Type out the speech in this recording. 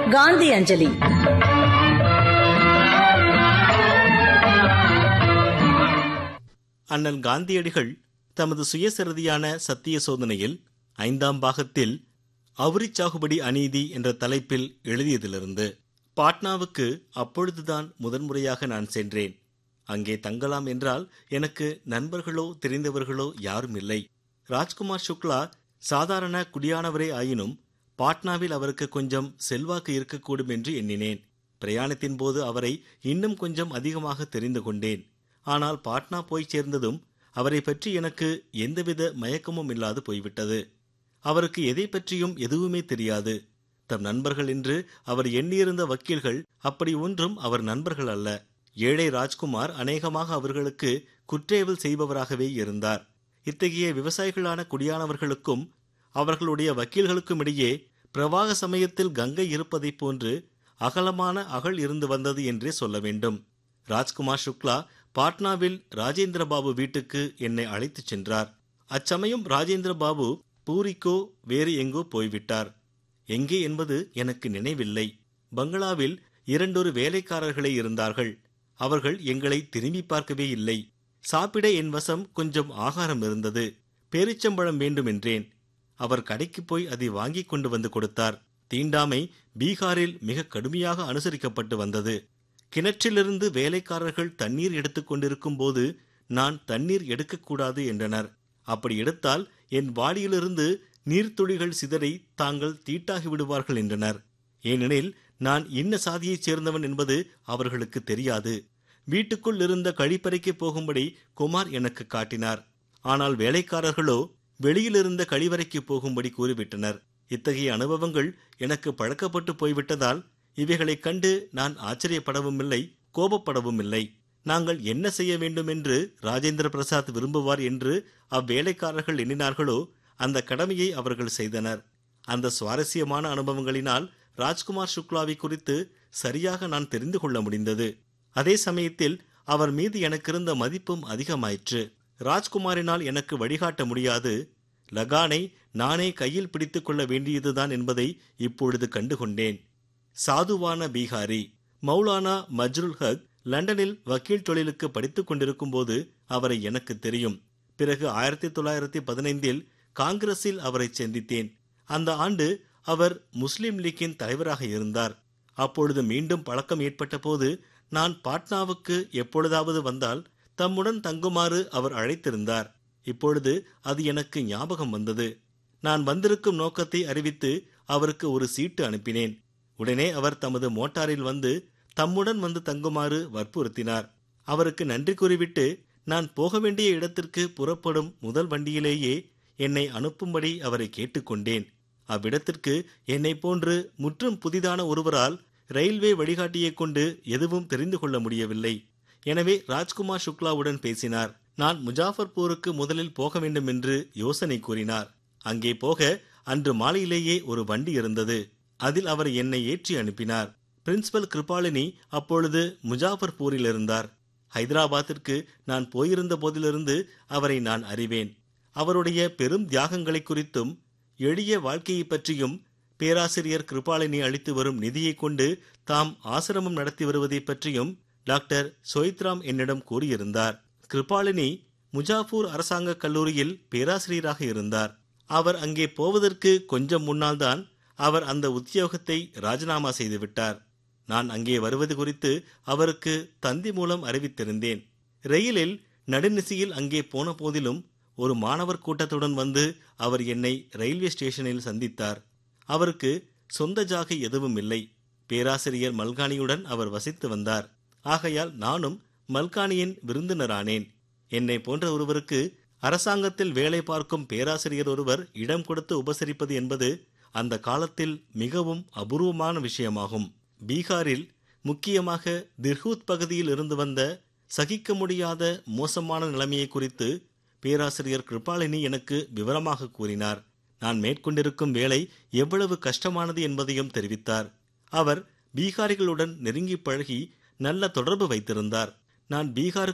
காந்தி அஞ்சலி அண்ணல் காந்தியடிகள் தமது சுயசரிதியான சத்திய சோதனையில் ஐந்தாம் பாகத்தில் அவுரி சாகுபடி அநீதி என்ற தலைப்பில் எழுதியதிலிருந்து பாட்னாவுக்கு அப்பொழுதுதான் முதன்முறையாக நான் சென்றேன் அங்கே தங்கலாம் என்றால் எனக்கு நண்பர்களோ தெரிந்தவர்களோ யாரும் இல்லை ராஜ்குமார் சுக்லா சாதாரண குடியானவரே ஆயினும் பாட்னாவில் அவருக்கு கொஞ்சம் செல்வாக்கு இருக்கக்கூடும் என்று எண்ணினேன் பிரயாணத்தின் போது அவரை இன்னும் கொஞ்சம் அதிகமாக தெரிந்து கொண்டேன் ஆனால் பாட்னா போய் சேர்ந்ததும் அவரை பற்றி எனக்கு எந்தவித மயக்கமும் இல்லாது போய்விட்டது அவருக்கு எதை பற்றியும் எதுவுமே தெரியாது தம் நண்பர்கள் என்று அவர் எண்ணியிருந்த வக்கீல்கள் அப்படி ஒன்றும் அவர் நண்பர்கள் அல்ல ஏழை ராஜ்குமார் அநேகமாக அவர்களுக்கு குற்றேவல் செய்பவராகவே இருந்தார் இத்தகைய விவசாயிகளான குடியானவர்களுக்கும் அவர்களுடைய வக்கீல்களுக்கும் இடையே பிரவாக சமயத்தில் கங்கை இருப்பதைப் போன்று அகலமான அகல் இருந்து வந்தது என்றே சொல்ல வேண்டும் ராஜ்குமார் சுக்லா பாட்னாவில் ராஜேந்திர பாபு வீட்டுக்கு என்னை அழைத்துச் சென்றார் அச்சமயம் ராஜேந்திர பாபு பூரிக்கோ வேறு எங்கோ போய்விட்டார் எங்கே என்பது எனக்கு நினைவில்லை பங்களாவில் இரண்டொரு வேலைக்காரர்களே இருந்தார்கள் அவர்கள் எங்களை திரும்பி பார்க்கவே இல்லை சாப்பிட என் வசம் கொஞ்சம் ஆகாரம் இருந்தது பேரிச்சம்பழம் வேண்டும் என்றேன் அவர் கடைக்கு போய் அதை வாங்கி கொண்டு வந்து கொடுத்தார் தீண்டாமை பீகாரில் மிக கடுமையாக அனுசரிக்கப்பட்டு வந்தது கிணற்றிலிருந்து வேலைக்காரர்கள் தண்ணீர் எடுத்துக் கொண்டிருக்கும் போது நான் தண்ணீர் எடுக்கக்கூடாது என்றனர் அப்படி எடுத்தால் என் வாளியிலிருந்து நீர்த்துளிகள் சிதறி தாங்கள் தீட்டாகி விடுவார்கள் என்றனர் ஏனெனில் நான் இன்ன சாதியைச் சேர்ந்தவன் என்பது அவர்களுக்கு தெரியாது வீட்டுக்குள் இருந்த கழிப்பறைக்கு போகும்படி குமார் எனக்கு காட்டினார் ஆனால் வேலைக்காரர்களோ வெளியிலிருந்த கழிவறைக்கு போகும்படி கூறிவிட்டனர் இத்தகைய அனுபவங்கள் எனக்கு பழக்கப்பட்டு போய்விட்டதால் இவைகளைக் கண்டு நான் ஆச்சரியப்படவும் இல்லை கோபப்படவும் இல்லை நாங்கள் என்ன செய்ய வேண்டும் என்று ராஜேந்திர பிரசாத் விரும்புவார் என்று அவ்வேலைக்காரர்கள் எண்ணினார்களோ அந்த கடமையை அவர்கள் செய்தனர் அந்த சுவாரஸ்யமான அனுபவங்களினால் ராஜ்குமார் சுக்லாவை குறித்து சரியாக நான் தெரிந்து கொள்ள முடிந்தது அதே சமயத்தில் அவர் மீது எனக்கிருந்த மதிப்பும் அதிகமாயிற்று ராஜ்குமாரினால் எனக்கு வழிகாட்ட முடியாது லகானை நானே கையில் பிடித்துக் கொள்ள வேண்டியதுதான் என்பதை இப்பொழுது கண்டுகொண்டேன் சாதுவான பீகாரி மௌலானா மஜ்ருல் ஹக் லண்டனில் வக்கீல் தொழிலுக்கு படித்துக் கொண்டிருக்கும் போது அவரை எனக்கு தெரியும் பிறகு ஆயிரத்தி தொள்ளாயிரத்தி பதினைந்தில் காங்கிரஸில் அவரை சந்தித்தேன் அந்த ஆண்டு அவர் முஸ்லிம் லீக்கின் தலைவராக இருந்தார் அப்பொழுது மீண்டும் பழக்கம் ஏற்பட்ட போது நான் பாட்னாவுக்கு எப்பொழுதாவது வந்தால் தம்முடன் தங்குமாறு அவர் அழைத்திருந்தார் இப்பொழுது அது எனக்கு ஞாபகம் வந்தது நான் வந்திருக்கும் நோக்கத்தை அறிவித்து அவருக்கு ஒரு சீட்டு அனுப்பினேன் உடனே அவர் தமது மோட்டாரில் வந்து தம்முடன் வந்து தங்குமாறு வற்புறுத்தினார் அவருக்கு நன்றி கூறிவிட்டு நான் போக வேண்டிய இடத்திற்கு புறப்படும் முதல் வண்டியிலேயே என்னை அனுப்பும்படி அவரை கேட்டுக்கொண்டேன் அவ்விடத்திற்கு என்னை போன்று முற்றும் புதிதான ஒருவரால் ரயில்வே வழிகாட்டியைக் கொண்டு எதுவும் தெரிந்து கொள்ள முடியவில்லை எனவே ராஜ்குமார் சுக்லாவுடன் பேசினார் நான் முஜாஃபர்பூருக்கு முதலில் போக வேண்டும் என்று யோசனை கூறினார் அங்கே போக அன்று மாலையிலேயே ஒரு வண்டி இருந்தது அதில் அவர் என்னை ஏற்றி அனுப்பினார் பிரின்சிபல் கிருபாலினி அப்பொழுது முஜாஃபர்பூரில் இருந்தார் ஹைதராபாத்திற்கு நான் போயிருந்த போதிலிருந்து அவரை நான் அறிவேன் அவருடைய பெரும் தியாகங்களை குறித்தும் எளிய வாழ்க்கையை பற்றியும் பேராசிரியர் கிருபாலினி அளித்து வரும் நிதியை கொண்டு தாம் ஆசிரமம் நடத்தி வருவதை பற்றியும் டாக்டர் சொய்த்ராம் என்னிடம் கூறியிருந்தார் கிருபாலினி முஜாஃபூர் அரசாங்க கல்லூரியில் பேராசிரியராக இருந்தார் அவர் அங்கே போவதற்கு கொஞ்சம் முன்னால் தான் அவர் அந்த உத்தியோகத்தை ராஜினாமா செய்துவிட்டார் நான் அங்கே வருவது குறித்து அவருக்கு தந்தி மூலம் அறிவித்திருந்தேன் ரயிலில் நடுநிசையில் அங்கே போன போதிலும் ஒரு மாணவர் கூட்டத்துடன் வந்து அவர் என்னை ரயில்வே ஸ்டேஷனில் சந்தித்தார் அவருக்கு சொந்த ஜாகை எதுவும் இல்லை பேராசிரியர் மல்கானியுடன் அவர் வசித்து வந்தார் ஆகையால் நானும் மல்கானியின் விருந்தினரானேன் என்னை போன்ற ஒருவருக்கு அரசாங்கத்தில் வேலை பார்க்கும் பேராசிரியர் ஒருவர் இடம் கொடுத்து உபசரிப்பது என்பது அந்த காலத்தில் மிகவும் அபூர்வமான விஷயமாகும் பீகாரில் முக்கியமாக திர்ஹூத் பகுதியில் இருந்து வந்த சகிக்க முடியாத மோசமான நிலைமையை குறித்து பேராசிரியர் கிருபாலினி எனக்கு விவரமாக கூறினார் நான் மேற்கொண்டிருக்கும் வேலை எவ்வளவு கஷ்டமானது என்பதையும் தெரிவித்தார் அவர் பீகாரிகளுடன் நெருங்கி பழகி நல்ல தொடர்பு வைத்திருந்தார் நான் பீகாருக்கு